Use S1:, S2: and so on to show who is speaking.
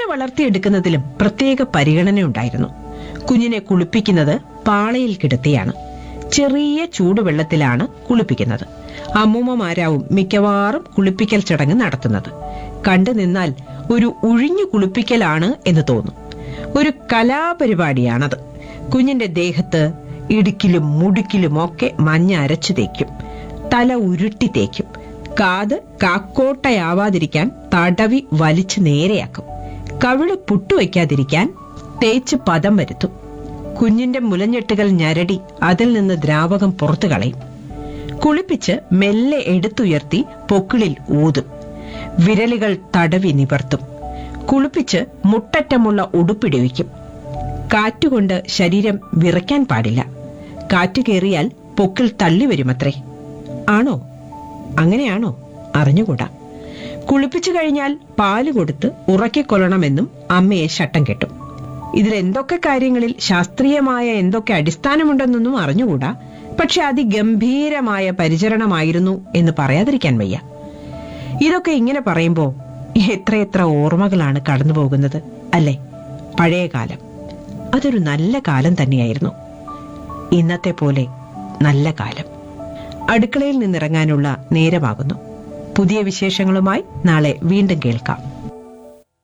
S1: വളർത്തിയെടുക്കുന്നതിലും പ്രത്യേക പരിഗണനയുണ്ടായിരുന്നു കുഞ്ഞിനെ കുളിപ്പിക്കുന്നത് പാളയിൽ കിടത്തിയാണ് ചെറിയ ചൂടുവെള്ളത്തിലാണ് കുളിപ്പിക്കുന്നത് അമ്മൂമ്മമാരാവും മിക്കവാറും കുളിപ്പിക്കൽ ചടങ്ങ് നടത്തുന്നത് കണ്ടു നിന്നാൽ ഒരു ഉഴിഞ്ഞു കുളിപ്പിക്കലാണ് എന്ന് തോന്നും ഒരു കലാപരിപാടിയാണത് കുഞ്ഞിന്റെ ദേഹത്ത് ഇടുക്കിലും മുടുക്കിലും ഒക്കെ മഞ്ഞ അരച്ചു തേക്കും തല ഉരുട്ടി തേക്കും കാത് കാക്കോട്ടയാവാതിരിക്കാൻ തടവി വലിച്ചു നേരെയാക്കും കവിള് പുട്ടുവയ്ക്കാതിരിക്കാൻ തേച്ച് പദം വരുത്തും കുഞ്ഞിന്റെ മുലഞ്ഞെട്ടുകൾ ഞരടി അതിൽ നിന്ന് ദ്രാവകം പുറത്തു കളയും കുളിപ്പിച്ച് മെല്ലെ എടുത്തുയർത്തി പൊക്കിളിൽ ഊതും വിരലുകൾ തടവി നിവർത്തും കുളിപ്പിച്ച് മുട്ടറ്റമുള്ള ഉടുപ്പിടിവിക്കും കാറ്റുകൊണ്ട് ശരീരം വിറയ്ക്കാൻ പാടില്ല കാറ്റ് കയറിയാൽ പൊക്കിൾ തള്ളി വരുമത്രേ ആണോ അങ്ങനെയാണോ അറിഞ്ഞുകൂടാ കുളിപ്പിച്ചു കഴിഞ്ഞാൽ പാല് കൊടുത്ത് ഉറക്കിക്കൊള്ളണമെന്നും അമ്മയെ ശട്ടം കെട്ടും ഇതിൽ എന്തൊക്കെ കാര്യങ്ങളിൽ ശാസ്ത്രീയമായ എന്തൊക്കെ അടിസ്ഥാനമുണ്ടെന്നൊന്നും അറിഞ്ഞുകൂടാ പക്ഷെ അതിഗംഭീരമായ പരിചരണമായിരുന്നു എന്ന് പറയാതിരിക്കാൻ വയ്യ ഇതൊക്കെ ഇങ്ങനെ പറയുമ്പോ എത്രയെത്ര ഓർമ്മകളാണ് കടന്നു പോകുന്നത് അല്ലേ പഴയ കാലം അതൊരു നല്ല കാലം തന്നെയായിരുന്നു ഇന്നത്തെ പോലെ നല്ല കാലം അടുക്കളയിൽ നിന്നിറങ്ങാനുള്ള നേരമാകുന്നു പുതിയ വിശേഷങ്ങളുമായി നാളെ വീണ്ടും കേൾക്കാം